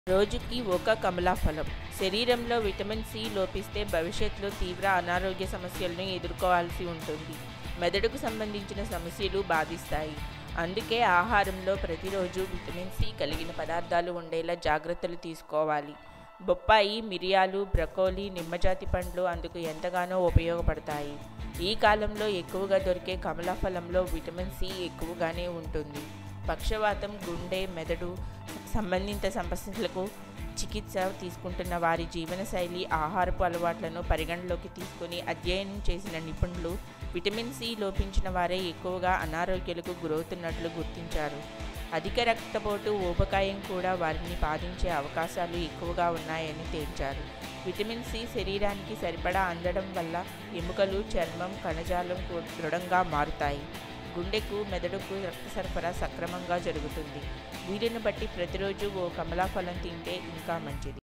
రోజుకి ఒక కమలాఫలం శరీరంలో విటమిన్ సి లోపిస్తే భవిష్యత్తులో తీవ్ర అనారోగ్య సమస్యలను ఎదుర్కోవాల్సి ఉంటుంది మెదడుకు సంబంధించిన సమస్యలు బాధిస్తాయి అందుకే ఆహారంలో ప్రతిరోజు విటమిన్ సి కలిగిన పదార్థాలు ఉండేలా జాగ్రత్తలు తీసుకోవాలి బొప్పాయి మిరియాలు బ్రకోలీ నిమ్మజాతి పండ్లు అందుకు ఎంతగానో ఉపయోగపడతాయి ఈ కాలంలో ఎక్కువగా దొరికే కమలాఫలంలో విటమిన్ సి ఎక్కువగానే ఉంటుంది పక్షవాతం గుండె మెదడు సంబంధిత సమస్యలకు చికిత్స తీసుకుంటున్న వారి జీవనశైలి ఆహారపు అలవాట్లను పరిగణలోకి తీసుకుని అధ్యయనం చేసిన నిపుణులు విటమిన్ సి లోపించిన వారే ఎక్కువగా అనారోగ్యాలకు గురవుతున్నట్లు గుర్తించారు అధిక రక్తపోటు ఊబకాయం కూడా వారిని బాధించే అవకాశాలు ఎక్కువగా ఉన్నాయని తేల్చారు విటమిన్ సి శరీరానికి సరిపడా అందడం వల్ల ఎముకలు చర్మం కణజాలం కూ- దృఢంగా మారుతాయి గుండెకు మెదడుకు రక్త సరఫరా సక్రమంగా జరుగుతుంది వీటిని బట్టి ప్రతిరోజు ఓ కమలాఫలం తింటే ఇంకా మంచిది